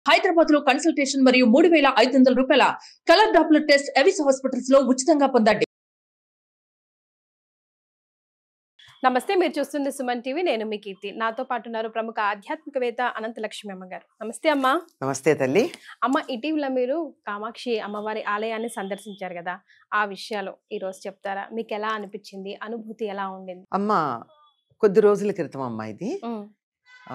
హైదరాబాద్ లో కన్సల్టేషన్ మరియు మూడు వేల ఐదు వందల రూపాయల colour doppler test Avis hospitals లో ఉచితంగా పొందండి నమస్తే మీరు చూస్తుంది సుమన్ టీవీ నేను మీ కీర్తి నాతో పాటు ఉన్నారు ప్రముఖ ఆధ్యాత్మికవేత్త అనంత లక్ష్మి అమ్మ గారు నమస్తే అమ్మా నమస్తే తల్లి అమ్మ ఇటీవల మీరు కామాక్షి అమ్మవారి ఆలయాన్ని సందర్శించారు కదా ఆ విషయాలు ఈ రోజు చెప్తారా మీకు ఎలా అనిపించింది అనుభూతి ఎలా ఉండింది అమ్మ కొద్ది రోజుల క్రితం అమ్మ ఇది ఉమ్. ఆ,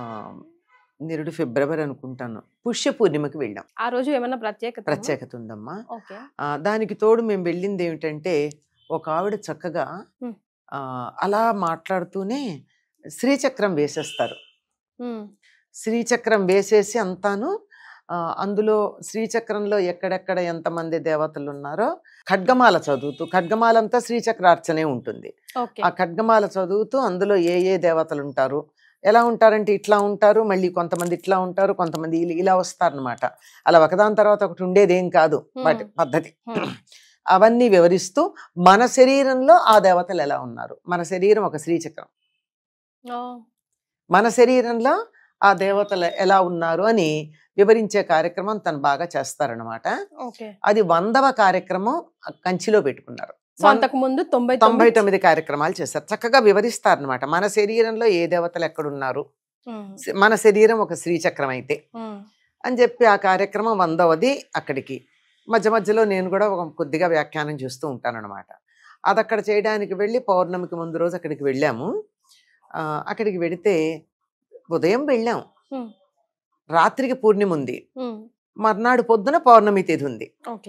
నిరుడు ఫిబ్రవరి అనుకుంటాను పుష్య పూర్ణిమకి వెళ్ళాం ఆ రోజు ఏమైనా ప్రత్యేకత అమ్మా? ప్రత్యేకత ఉందమ్మా ఓకే ఆ, దానికి తోడు మేము వెళ్ళింది ఏమిటంటే ఒక ఆవిడ చక్కగా ఉమ్. ఆ, అలా మాట్లాడుతూనే శ్రీచక్రం వేసేస్తారు ఉమ్. శ్రీచక్రం వేసేసి అంతాను ఆ, అందులో శ్రీచక్రంలో ఎక్కడెక్కడ ఎంతమంది దేవతలు ఉన్నారో ఖడ్గమాల చదువుతూ ఖడ్గమాలంతా శ్రీచక్రార్చనే ఉంటుంది ఓకే ఆ ఖడ్గమాల చదువుతూ అందులో ఏ ఏ దేవతలు ఉంటారు ఎలా ఉంటారంటే ఇట్లా ఉంటారు మళ్ళీ కొంతమంది ఇట్లా ఉంటారు కొంతమంది ఇలా- ఇలా వస్తారనమాట అలా ఒకదాని తర్వాత ఒకటి ఉండేదేం కాదు వాటి Hmm. పద్ధతి Hmm. అవన్నీ వివరిస్తూ మన శరీరంలో ఆ దేవతలు ఎలా ఉన్నారు మన శరీరం ఒక శ్రీచక్రం ఓ. మన శరీరంలో ఆ దేవతలు ఎలా ఉన్నారు అని వివరించే కార్యక్రమం తను బాగా చేస్తారనమాట ఓకే అది వందవ కార్యక్రమం కంచిలో పెట్టుకున్నారు సో వన్- అంతకు ముందు తొంభై తొంభై తొమ్మిది కార్యక్రమాలు చేశారు చక్కగా వివరిస్తారనమాట మన శరీరంలో ఏ దేవతలు ఎక్కడున్నారు ఉమ్. శ- మన శరీరం ఒక శ్రీచక్రం అయితే ఉమ్. అని చెప్పి ఆ కార్యక్రమం వందవది అక్కడికి మధ్య మధ్యలో నేను కూడా ఒక కొద్దిగా వ్యాఖ్యానం చేస్తూ ఉంటానన్నమాట అది అక్కడ చేయడానికి వెళ్ళి పౌర్ణమికి ముందు రోజు అక్కడికి వెళ్ళాము ఆ, అక్కడికి వెడితే ఉదయం వెళ్ళాం ఉమ్. రాత్రికి పూర్ణిమ ఉంది ఉమ్. మర్నాడు పొద్దున పౌర్ణమి తిథి ఉంది ఓకే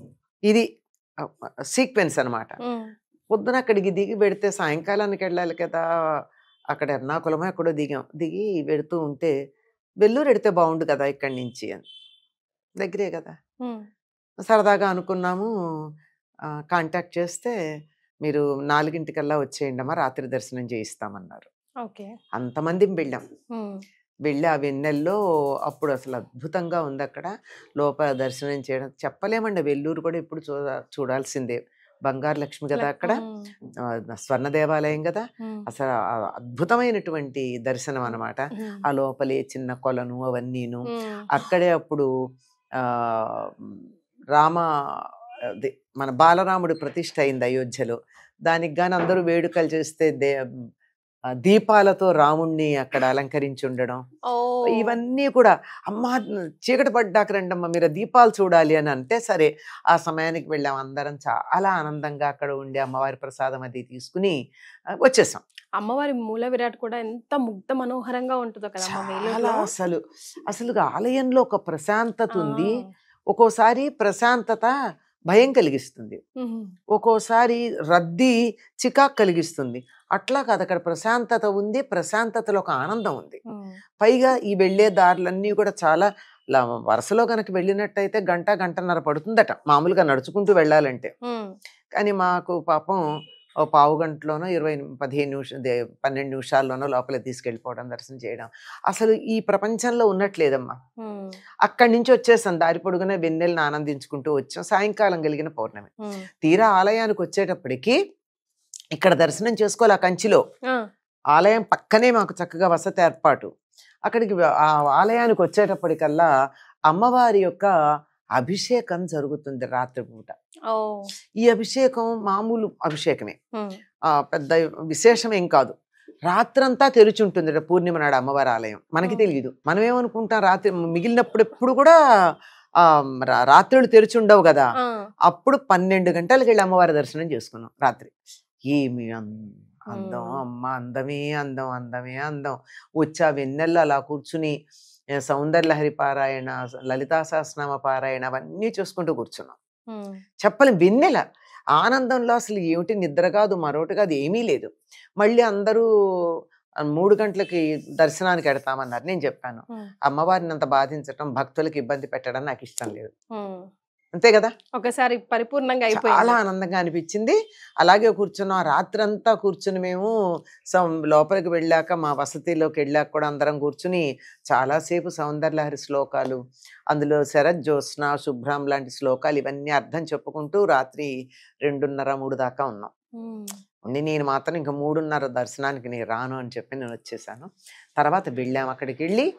ఇది సీక్వెన్స్ అన్నమాట ఉమ్. పొద్దున అక్కడికి దిగి పెడితే సాయంకాలానికి వెళ్ళాలి కదా అక్కడ ఎర్నాకుళమో ఎక్కడో దిగాం దిగి వెడుతూ ఉంటే వెల్లూరు ఎడితే బాగుండు కదా ఇక్కడి నుంచి అని దగ్గరే కదా ఉమ్. సరదాగా అనుకున్నాము కాంటాక్ట్ చేస్తే మీరు నాలుగింటికల్లా వచ్చేయండి అమ్మా రాత్రి దర్శనం చేయిస్తామన్నారు ఓకే అంతమంది వెళ్ళాం ఉమ్. వెళ్ళి ఆ వెన్నెల్లో అప్పుడు అసలు అద్భుతంగా ఉంది అక్కడ లోపల దర్శనం చేయడం చెప్పలేమండి వెల్లూరు కూడా ఇప్పుడు చూడ చూడాల్సిందే బంగారు లక్ష్మి కదా అక్కడ ఉమ్. ఆ, స్వర్ణ దేవాలయం కదా ఉమ్. అసలు ఆ అద్భుతమైనటువంటి దర్శనం అన్నమాట ఉమ్. ఆ లోపలే చిన్న కొలను అవన్నీను ఉమ్. అక్కడే అప్పుడు ఆ రామ అదే మన బాలరాముడి ప్రతిష్ఠ అయింది అయోధ్యలో దానికి గాని అందరూ వేడుకలు చేస్తే దే ఆ దీపాలతో రాముణ్ణి అక్కడ అలంకరించి ఉండడం ఓ. ఇవన్నీ కూడా అమ్మ చీకటి పడ్డాక రండమ్మ మీరు ఆ దీపాలు చూడాలి అని అంటే సరే ఆ సమయానికి వెళ్ళాం అందరం చాలా ఆనందంగా అక్కడ ఉండి అమ్మవారి ప్రసాదం అది తీసుకుని ఆ, వచ్చేసాం అమ్మవారి మూల విరాట్ కూడా ఎంత ముగ్ధ మనోహరంగా ఉంటుందో కదా అమ్మ చాలా వేలూరులో. అసలు అసలు ఆలయంలో ఒక ప్రశాంతత ఉంది ఆ. ఒక్కోసారి ప్రశాంతత భయం కలిగిస్తుంది ఉమ్. ఒక్కోసారి రద్దీ చికాక్ కలిగిస్తుంది అట్లా కాదు అక్కడ ప్రశాంతత ఉంది ప్రశాంతతలో ఒక ఆనందం ఉంది ఉమ్. పైగా ఈ వెళ్ళే దారులన్నీ కూడా చాలా ల- వరుసలో కనుక వెళ్ళినట్టయితే గంట గంటన్నర పడుతుందట మామూలుగా నడుచుకుంటూ వెళ్ళాలంటే ఉమ్. కానీ మాకు పాపం ఓ పావు గంటలోనో ఇరవై నిమి- పదిహేను నిమిషం దే- పన్నెండు నిమిషాల్లోనో లోపల తీసుకెళ్ళిపోవడం దర్శనం చేయడం అసలు ఈ ప్రపంచంలో ఉన్నట్లేదమ్మా ఉమ్. అక్కడి నుంచి వచ్చేసాం దారి పొడుగున వెన్నెలను ఆనందించుకుంటూ వచ్చాం సాయంకాలం కలిగిన పౌర్ణమి ఉమ్. తీరా ఆలయానికి వచ్చేటప్పటికి ఇక్కడ దర్శనం చేసుకోవాలి ఆ కంచిలో ఆ. ఆలయం పక్కనే మాకు చక్కగా వసతి ఏర్పాటు అక్కడికి వె- ఆ ఆలయానికి వచ్చేటప్పటికల్లా అమ్మవారి యొక్క అభిషేకం జరుగుతుంది రాత్రిపూట ఓ. ఈ అభిషేకం మామూలు అభిషేకమే ఉమ్. ఆ పెద్ద విశేషం ఏం కాదు రాత్రంతా తెరిచి ఉంటుంది పూర్ణిమ నాడు అమ్మవారి ఆలయం మనకి Hmm. తెలియదు మనం ఏమనుకుంటాం రాత్రి మిగిలినప్పుడు ఎప్పుడు కూడా ఆ రా- రాత్రులు తెరిచి ఉండవు కదా ఆ. అప్పుడు పన్నెండు గంటలకు వెళ్ళి అమ్మవారి దర్శనం చేసుకున్నాం రాత్రి ఏమి అం- అందం Hmm. అమ్మ అందమే అందం అందమే అందం వచ్చి ఆ వెన్నెల్లో అలా కూర్చుని ఏ, సౌందర్యలహరి పారాయణ లలితా సహస్రనామ పారాయణ అవన్నీ చూసుకుంటూ కూర్చున్నాం ఉమ్. చెప్పలేం వెన్నెల ఆనందంలో అసలు ఏమిటి నిద్ర కాదు మరొకటి కాదు ఏమీ లేదు మళ్ళీ అందరూ ఆ, మూడు గంటలకి దర్శనానికి ఎడతామన్నారు నేను చెప్పాను ఉమ్. అమ్మవారిని అంత బాధించటం భక్తులకు ఇబ్బంది పెట్టడం నాకు ఇష్టం లేదు ఉమ్. అంతే కదా ఒకసారి పరిపూర్ణంగా చాలా అయిపోయింది ఆనందంగా అనిపించింది అలాగే కూర్చున్నాం ఆ రాత్రంతా కూర్చుని మేము సం- లోపలికి వెళ్ళాక మా వసతిలోకి వెళ్ళాక కూడా అందరం కూర్చుని చాలాసేపు సౌందర్యలహరి శ్లోకాలు అందులో శరత్ జ్యోత్స్న శుభ్రం లాంటి శ్లోకాలు ఇవన్నీ అర్థం చెప్పుకుంటూ రాత్రి రెండున్నర మూడు దాకా ఉన్నాం ఉమ్. ఉండి నేను మాత్రం ఇంకా మూడున్నర దర్శనానికి నేను రాను అని చెప్పి నేను వచ్చేసాను తర్వాత వెళ్ళాం అక్కడికి వెళ్ళి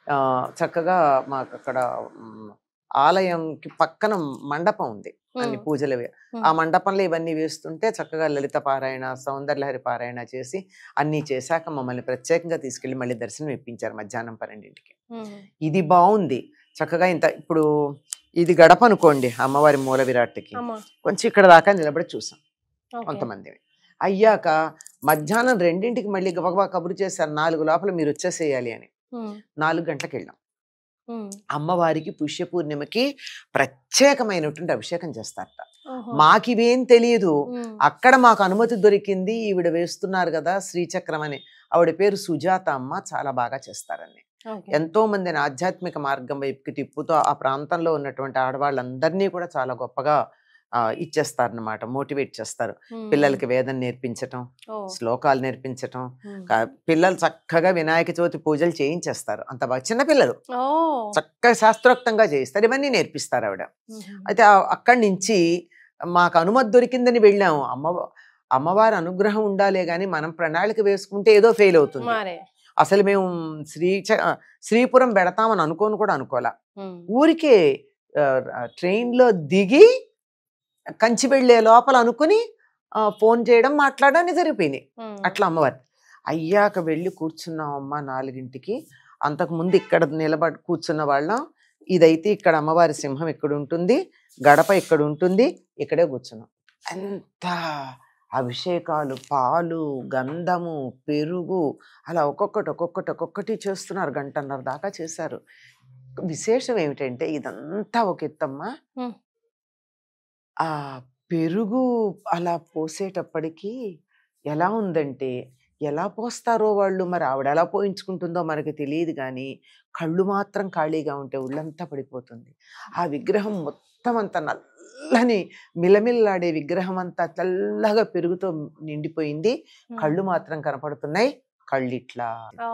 ఆ, చక్కగా మాకు అక్కడ మ్, ఆలయంకి పక్కన మండపం ఉంది అన్ని ఉమ్, పూజలు అవి. ఉమ్. ఆ మండపంలో ఇవన్నీ వేస్తుంటే చక్కగా లలిత పారాయణ సౌందర్యలహరి పారాయణ చేసి అన్నీ చేశాక మమ్మల్ని ప్రత్యేకంగా తీసుకెళ్లి మళ్ళీ దర్శనం ఇప్పించారు మధ్యాహ్నం పన్నెండింటికి ఉమ్, ఇది బాగుంది చక్కగా ఇంత ఇప్పుడు ఇది గడప అనుకోండి అమ్మవారి మూల విరాట్కి అమ్మా కొంచెం ఇక్కడ దాకా నిలబడి చూసాం ఓకే. కొంతమంది అయ్యాక మధ్యాహ్నం రెండింటికి మళ్ళీ గబగబా కబురు చేశారు నాలుగు లోపల మీరు వచ్చేసేయాలి అని ఉమ్, నాలుగు గంటలకు వెళ్ళాం ఉమ్, అమ్మవారికి పుష్య పూర్ణిమకి ప్రత్యేకమైనటువంటి అభిషేకం చేస్తారట ఓహో. మాకివేం తెలియదు ఉమ్, అక్కడ మాకు అనుమతి దొరికింది ఈవిడ వేస్తున్నారు కదా శ్రీచక్రం అని ఆవిడ పేరు సుజాత అమ్మ చాలా బాగా చేస్తారని ఓకే. ఎంతో మందిని ఆధ్యాత్మిక మార్గం వైపుకి తిప్పుతూ ఆ ప్రాంతంలో ఉన్నటువంటి ఆడవాళ్ళందరినీ కూడా చాలా గొప్పగా ఆ, ఇచ్చేస్తారన్నమాట మోటివేట్ చేస్తారు ఉమ్, పిల్లలకి వేదం నేర్పించటం ఓ, శ్లోకాలు నేర్పించటం ఉమ్. కా- పిల్లలు చక్కగా వినాయక చవితి పూజలు చేయించేస్తారు అంత బాగా చిన్న పిల్లలు ఓ, చక్కగా శాస్త్రోక్తంగా చేయిస్తారు ఇవన్నీ నేర్పిస్తారు ఆవిడ ఉమ్, అయితే ఆ- అక్కడి నుంచి మాకు అనుమతి దొరికిందని వెళ్ళాము అమ్మ అమ్మవారి అనుగ్రహం ఉండాలే గాని మనం ప్రణాళిక వేసుకుంటే ఏదో ఫెయిల్ అవుతుంది మరే అసలు మేము శ్రీ శ్రీపురం పెడతామని అనుకోని కూడా అనుకోలే ఉమ్, ఊరికే ట్రైన్ లో దిగి కంచి వెళ్ళే లోపల అనుకుని ఆ, ఫోన్ చేయడం మాట్లాడడం జరిగిపోయినాయి ఉమ్, అట్లా అమ్మవారి అయ్యాక వెళ్ళి కూర్చున్నాం అమ్మ నాలుగింటికి అంతకు ముందు ఇక్కడ నిలబడి కూర్చున్న వాళ్ళం ఇదైతే ఇక్కడ అమ్మవారి సింహం ఇక్కడ ఉంటుంది గడప ఇక్కడ ఉంటుంది ఇక్కడే కూర్చున్నాం ఎంత అభిషేకాలు పాలు గంధము పెరుగు అలా ఒక్కొక్కటి ఒక్కొక్కటి ఒక్కొక్కటి చేస్తున్నారు గంటన్నర దాకా చేశారు విశేషం ఏమిటంటే ఇదంతా ఒక ఎత్తమ్మా Hmm. ఆ పెరుగు అలా పోసేటప్పటికి ఎలా ఉందంటే ఎలా పోస్తారో వాళ్ళు మరి ఆవిడ ఎలా పోయించుకుంటుందో మనకి తెలియదు కానీ కళ్ళు మాత్రం ఖాళీగా ఉంటే ఒళ్ళంతా పడిపోతుంది ఆ విగ్రహం మొత్తం అంత నల్లని మిలమిల్లాడే విగ్రహం అంతా తెల్లగా పెరుగుతో నిండిపోయింది ఉమ్. కళ్ళు మాత్రం కనపడుతున్నాయి కళ్ళిట్లా ఓ,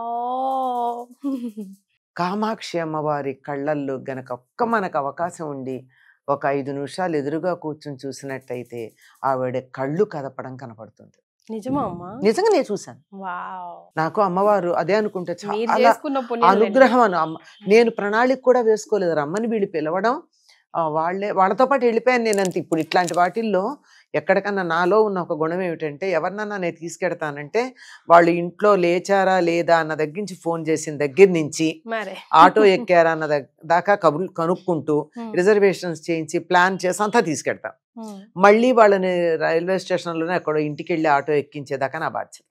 కామాక్షి అమ్మవారి కళ్ళల్లో గనక ఒక్క మనకు అవకాశం ఉండి ఒక ఐదు నిమిషాలు ఎదురుగా కూర్చుని చూసినట్టయితే ఆవిడ కళ్ళు కదపడం కనపడుతుంది నిజమా అమ్మా నిజంగా నేను చూశాను వావ్ నాకు అమ్మవారు అదే అనుకుంటే మీరు చాలా చేసుకున్న పుణ్యం అనుగ్రహం అను అమ్మ నేను ప్రణాళిక కూడా వేసుకోలేదు రమ్మని వీళ్ళు పిలవడం ఆ, వాళ్ళే వాళ్ళతో పాటు వెళ్ళిపోయాను నేను అంత ఇప్పుడు ఇట్లాంటి వాటిల్లో ఎక్కడికన్నా నాలో ఉన్న ఒక గుణం ఏమిటంటే ఎవరినన్నా నేను తీసుకెడతానంటే వాళ్ళు ఇంట్లో లేచారా లేదా అన్న దగ్గర నుంచి ఫోన్ చేసిన దగ్గర నుంచి మరే ఆటో ఎక్కారా అన్న దగ్- దాకా కబుర్లు కనుక్కుంటూ ఉమ్, రిజర్వేషన్స్ చేయించి ప్లాన్ చేసి అంతా తీసుకెడతా ఉమ్, మళ్ళీ వాళ్ళని రైల్వే స్టేషన్లోనే ఎక్కడో ఇంటికి వెళ్ళి ఆటో ఎక్కించేదాకా నా బాధ్యత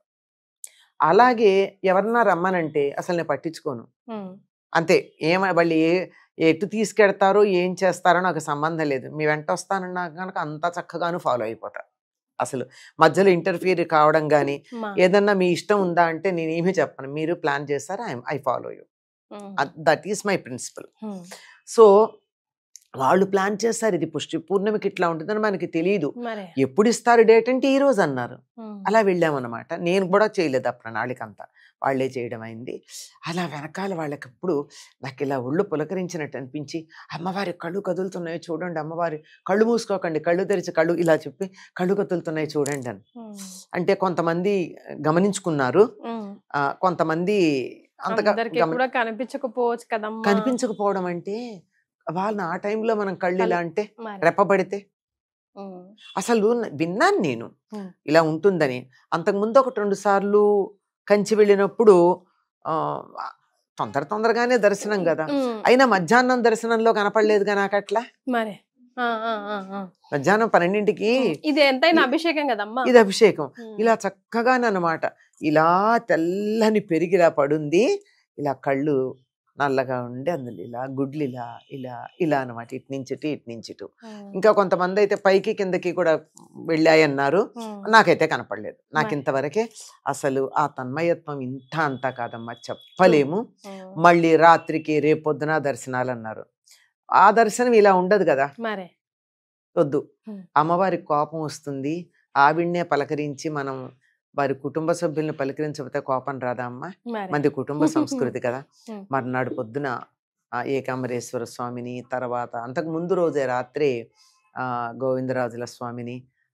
అలాగే ఎవరన్నా రమ్మనంటే అసలు నేను పట్టించుకోను ఉమ్, అంతే ఏమ వాళ్ళు ఏ ఎటు తీసుకెడతారో ఏం చేస్తారో నాకు సంబంధం లేదు మీ వెంట వస్తానన్నా కనుక అంతా చక్కగాను ఫాలో అయిపోతా అసలు మధ్యలో ఇంటర్ఫియర్ కావడం కానీ మా, ఏదన్నా మీ ఇష్టం ఉందా అంటే నేను ఏమీ చెప్పను మీరు ప్లాన్ చేస్తారా I follow you um, that is my principle um, so వాళ్ళు ప్లాన్ చేస్తారు ఇది పుష్టి పూర్ణిమకి ఇట్లా ఉంటుందని మనకి తెలియదు మరే ఎప్పుడు ఇస్తారు డేట్ అంటే ఈ రోజు అన్నారు ఉమ్, అలా వెళ్ళామన్నమాట నేను కూడా చేయలేదు ఆ ప్రణాళిక అంతా వాళ్ళే చేయడం అయింది అలా వెనకాల వాళ్ళకప్పుడు నాకు ఇలా ఒళ్ళు పులకరించినట్టు అనిపించి అమ్మవారి కళ్ళు కదులుతున్నాయి చూడండి అమ్మవారి కళ్ళు మూసుకోకండి కళ్ళు తెరిచి కళ్ళు ఇలా చెప్పి కళ్ళు కదులుతున్నాయి చూడండి అని ఉమ్, అంటే కొంతమంది గమనించుకున్నారు ఉమ్. ఆ, కొంతమంది అంతగా అందరికీ గమని- కూడా కనిపించకపోవచ్చు కదమ్మా కనిపించకపోవడం అంటే వాళ్ళని ఆ టైంలో మనం కళ్ళు ఇలా అంటే మరి రెప్పబడితే ఉమ్, అసలు న- విన్నాను నేను Hmm. ఇలా ఉంటుందని అంతకుముందు ఒకటి రెండు సార్లు కంచి వెళ్ళినప్పుడు ఆ, తొందర తొందరగానే దర్శనం కదా ఉమ్, అయినా మధ్యాహ్నం దర్శనంలో కనపడలేదుగా నాకు అట్లా మరి ఆ, ఆ, ఆ, ఆ. మధ్యాహ్నం పన్నెండింటికి ఇది ఎంతైనా అభిషేకం కదమ్మా ఇది అభిషేకం ఉమ్, ఇలా చక్కగానమాట ఇలా తెల్లని పెరిగిలా పడుంది ఇలా కళ్ళు నల్లగా ఉండి అందులో ఇలా గుడ్లు ఇలా ఇలా ఇలా అనమాట ఇటు నుంచి ఇటు ఇటు నుంచి ఇటు ఉమ్, ఇంకా కొంతమంది అయితే పైకి కిందకి కూడా వెళ్ళాయన్నారు ఉమ్, నాకైతే కనపడలేదు నాకు మరి. ఇంతవరకే అసలు ఆ తన్మయత్వం ఇంత అంతా కాదమ్మా చెప్పలేము ఉమ్, మళ్ళీ రాత్రికి రేపొద్దున దర్శనాలు అన్నారు ఆ దర్శనం ఇలా ఉండదు కదా మరి వద్దు Hmm. అమ్మవారికి కోపం వస్తుంది ఆవిడ్నే పలకరించి మనం వారి కుటుంబ సభ్యుల్ని పలకరించకపోతే కోపం రాదా అమ్మ మరి మంది కుటుంబ సంస్కృతి కదా Hmm. మర్నాడు పొద్దున ఆ ఏకాంబరేశ్వర స్వామిని తర్వాత అంతకు ముందు రోజే రాత్రే ఆ గోవిందరాజుల స్వామిని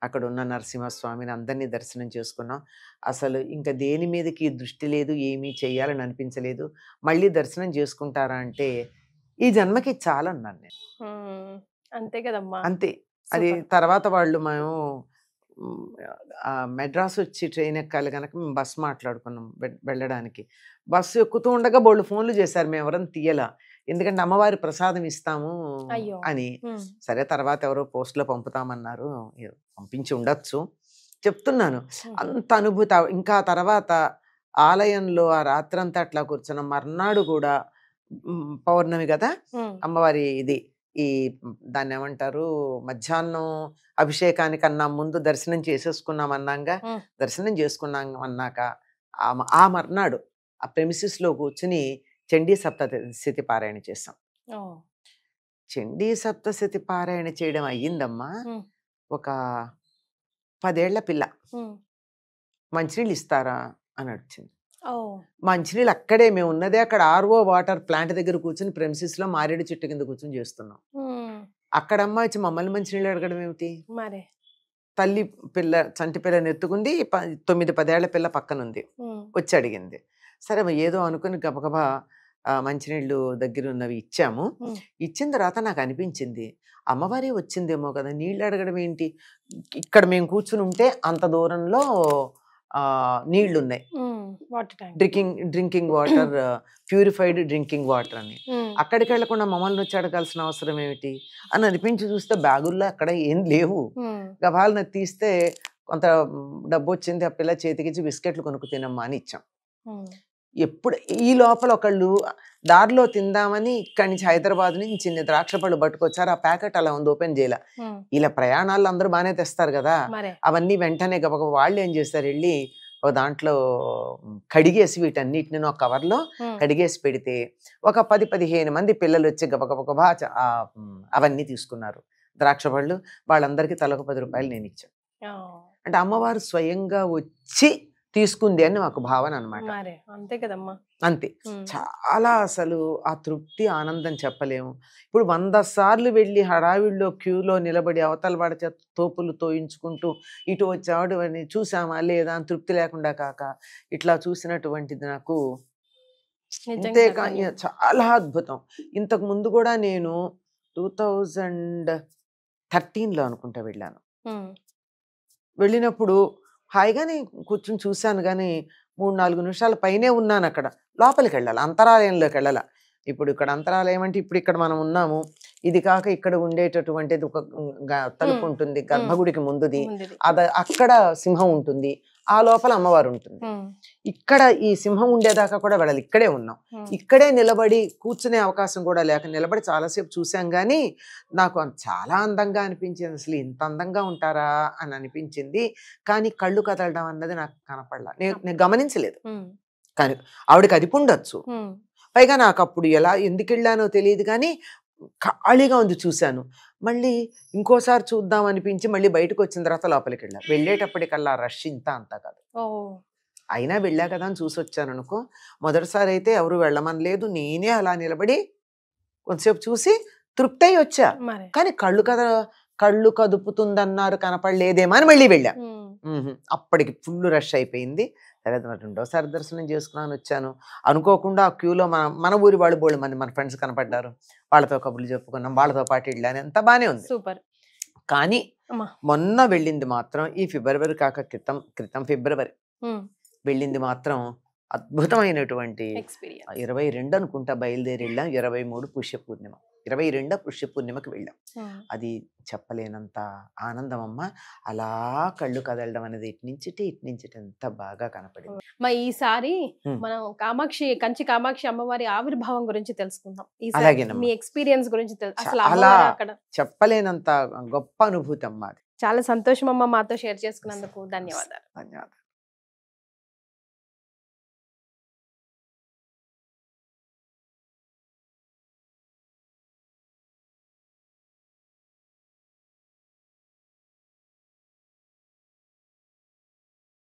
అక్కడ ఉన్న నరసింహస్వామిని అందరినీ దర్శనం చేసుకున్నాం అసలు ఇంకా దేని మీదకి దృష్టి లేదు ఏమీ చెయ్యాలని అనిపించలేదు మళ్ళీ దర్శనం చేసుకుంటారా అంటే ఈ జన్మకి చాలా అన్నాను నేను ఉమ్, అంతే కదమ్మా అంతే అది సూపర్. తర్వాత వాళ్ళు మేము మ్, ఆ, మెడ్రాస్ వచ్చి ట్రైన్ ఎక్కాలి కనుక మేము బస్ మాట్లాడుకున్నాం వె- వెళ్ళడానికి బస్సు ఎక్కుతూ ఉండగా బోళ్ళు ఫోన్లు చేశారు మేము ఎవరైనా తీయలా ఎందుకంటే అమ్మవారి ప్రసాదం ఇస్తాము అయ్యో. అని ఉమ్, సరే తర్వాత ఎవరో పోస్ట్లో పంపుతామన్నారు ఏ, పంపించి ఉండొచ్చు చెప్తున్నాను ఉమ్, అంత అనుభూతి ఆ- ఇంకా తర్వాత ఆలయంలో ఆ రాత్రంతా అట్లా కూర్చున్నాం మర్నాడు కూడా మ్, పౌర్ణమి కదా ఉమ్, అమ్మవారి ఇది ఈ దాన్ని ఏమంటారు మధ్యాహ్నం అభిషేకానికన్నా ముందు దర్శనం చేసేసుకున్నాం అన్నాగా మ్. దర్శనం చేసుకున్నాం అన్నాక ఆ మ- ఆ మర్నాడు ఆ premises లో కూర్చుని చండీ సప్తశతి పారాయణ చేసాం ఓ, చండీ సప్తశతి పారాయణ చేయడం అయ్యిందమ్మా మ్. ఒక పదేళ్ల పిల్ల ఉమ్, మంచినీళ్ళు ఇస్తారా అని అడిచింది ఓ, మంచినీళ్ళు అక్కడే మేము ఉన్నదే అక్కడ ఆర్ఓ వాటర్ ప్లాంట్ దగ్గర కూర్చుని premises లో మారేడు చెట్టు కింద కూర్చుని చేస్తున్నాం ఉమ్, అక్కడ అమ్మ వచ్చి మమ్మల్ని మంచినీళ్ళు అడగడం ఏమిటి మరి తల్లి పిల్ల చంటి పిల్లని ఎత్తుకుంది ప- తొమ్మిది పదేళ్ల పిల్ల పక్కనుంది ఉమ్, వచ్చి అడిగింది సరే మరి ఏదో అనుకుని గబగబా ఆ, మంచినీళ్ళు దగ్గర ఉన్నవి ఇచ్చాము ఉమ్. ఇచ్చిన తర్వాత నాకు అనిపించింది అమ్మవారే వచ్చిందేమో కదా నీళ్ళు అడగడం ఏంటి ఇక్కడ మేము కూర్చుని ఉంటే అంత దూరంలో ఆ, నీళ్లు ఉన్నాయి um, water tank drinking drinking water purified drinking water అని ఉమ్, అక్కడికి వెళ్లకుండా మమ్మల్ని వచ్చి అడగాల్సిన అవసరం ఏమిటి అని అనిపించి చూస్తే బ్యాగుల్లో అక్కడ ఏం లేవు ఉమ్, గబాలను తీస్తే కొంత మ్, డబ్బు వచ్చింది ఆ పిల్ల చేతికిచ్చి బిస్కెట్లు కొనుక్కు తినమ్మా అని ఇచ్చాం ఉమ్, ఎప్పుడు ఈ లోపల ఒకళ్ళు దారిలో తిందామని ఇక్కడి నుంచి హైదరాబాద్ నుంచి చిన్న ద్రాక్ష పళ్ళు పట్టుకొచ్చారు ఆ ప్యాకెట్ అలా ఉంది ఓపెన్ చేయాల ఉమ్, ఇలా ప్రయాణాలు అందరూ బాగానే తెస్తారు కదా మరే అవన్నీ వెంటనే గబగబ వాళ్ళు ఏం చేస్తారు వెళ్ళి ఒక దాంట్లో కడిగేసి వీటన్నిటిని ఒక కవర్లో ఉమ్, కడిగేసి పెడితే ఒక పది పదిహేను మంది పిల్లలు వచ్చి గబగబగబా చ- ఆ, మ్, అవన్నీ తీసుకున్నారు ద్రాక్ష పళ్ళు వాళ్ళందరికీ తలకు పది రూపాయలు నేను ఇచ్చాను ఓ, అంటే అమ్మవారు స్వయంగా వచ్చి తీసుకుంది అని మాకు భావన అనమాట మరే అంతే కదమ్మా అంతే ఉమ్, చాలా అసలు ఆ తృప్తి ఆనందం చెప్పలేము ఇప్పుడు వంద సార్లు వెళ్ళి హడావిడిలో క్యూలో నిలబడి అవతల వాడి చేత తోపులు తోయించుకుంటూ ఇటు వచ్చాడు అని చూసామా లేదా అని తృప్తి లేకుండా కాక ఇట్లా చూసినటువంటిది నాకు నిజంగా అంతేకా ధన్యం. చాలా అద్భుతం ఇంతకు ముందు కూడా నేను టూ థౌజండ్ థర్టీన్లో అనుకుంటా వెళ్ళాను ఉమ్, వెళ్ళినప్పుడు హాయిగానే కూర్చుని చూశాను కానీ మూడు నాలుగు నిమిషాల పైనే ఉన్నాను అక్కడ లోపలికి వెళ్ళాలి అంతరాలయంలోకి వెళ్ళాల ఇప్పుడు ఇక్కడ అంతరాలయం అంటే ఇప్పుడు ఇక్కడ మనం ఉన్నాము ఇది కాక ఇక్కడ ఉండేటటువంటిది ఒక గ- తలుపు మ్మ్. ఉంటుంది గర్భగుడికి ముందుది ముందుది. అద అక్కడ సింహం ఉంటుంది ఆ లోపల అమ్మవారు ఉంటుంది ఉమ్, ఇక్కడ ఈ సింహం ఉండేదాకా కూడా వెళ్ళాలి ఇక్కడే ఉన్నాం ఉమ్, ఇక్కడే నిలబడి కూర్చునే అవకాశం కూడా లేక నిలబడి చాలాసేపు చూసాం కానీ నాకు అంత- చాలా అందంగా అనిపించింది అసలు ఇంత అందంగా ఉంటారా అని అనిపించింది కానీ కళ్ళు కదలడం అన్నది నాకు కనపడలా నేను నేను గమనించలేదు ఉమ్, కానీ ఆవిడకి అది ఉండొచ్చు ఉమ్, పైగా నాకు అప్పుడు ఎలా ఎందుకు వెళ్ళానో తెలియదు కానీ ఖాళీగా ఉంది చూశాను మళ్ళీ ఇంకోసారి చూద్దాం అనిపించి మళ్ళీ బయటకు వచ్చిన తర్వాత లోపలికి వెళ్ళా వెళ్ళేటప్పటికల్లా రష్ ఇంత అంతా కాదు ఓ అయినా వెళ్ళా కదా అని చూసి వచ్చాను అనుకో మొదటిసారి అయితే ఎవరు వెళ్ళమనలేదు నేనే అలా నిలబడి కొంతసేపు చూసి తృప్తి అయి వచ్చా మరి కానీ కళ్ళు కద కళ్ళు కదుపుతుందన్నారు కనపడలేదేమో అని మళ్ళీ వెళ్ళా ఉమ్, మ్మ్హ. అప్పటికి ఫుల్ రష్ అయిపోయింది సరే మరి రెండోసారి దర్శనం చేసుకున్నాను వచ్చాను అనుకోకుండా ఆ క్యూలో మన మన ఊరి వాళ్ళు బోళ్ళు మంది మన ఫ్రెండ్స్ కనపడ్డారు వాళ్ళతో కబుర్లు చెప్పుకున్నాం వాళ్ళతో పాటు వెళ్ళాను ఎంత బాగానే ఉంది సూపర్ కానీ అమ్మా. మొన్న వెళ్ళింది మాత్రం ఈ ఫిబ్రవరి కాక క్రితం క్రితం ఫిబ్రవరి ఉమ్, వెళ్ళింది మాత్రం అద్భుతమైనటువంటి ఎక్స్పీరియన్స్ ఇరవై రెండు అనుకుంటా బయలుదేరి వెళ్ళాం ఇరవై మూడు పుష్య పూర్ణిమ ఇరవై రెండో పుష్య పూర్ణిమకి వెళ్ళాం ఉమ్, అది చెప్పలేనంత ఆనందం అమ్మ అలా కళ్ళు కదలడం అనేది ఇటు నుంచి ఇటు, ఇటు నుంచి ఇటు ఎంత బాగా కనపడింది మరి ఈసారి ఉమ్. మనం కామాక్షి కంచి కామాక్షి అమ్మవారి ఆవిర్భావం గురించి తెలుసుకుందాం ఈసారి అలాగేనమ్మా. మీ ఎక్స్పీరియన్స్ గురించి తెలుసు అసలు చాలా అమ్మవారు అక్కడ చెప్పలేనంత గొప్ప అనుభూతి అమ్మ అది చాలా సంతోషం అమ్మ మాతో షేర్ చేసుకున్నందుకు ధన్యవాదాలు ధన్యవాదాలు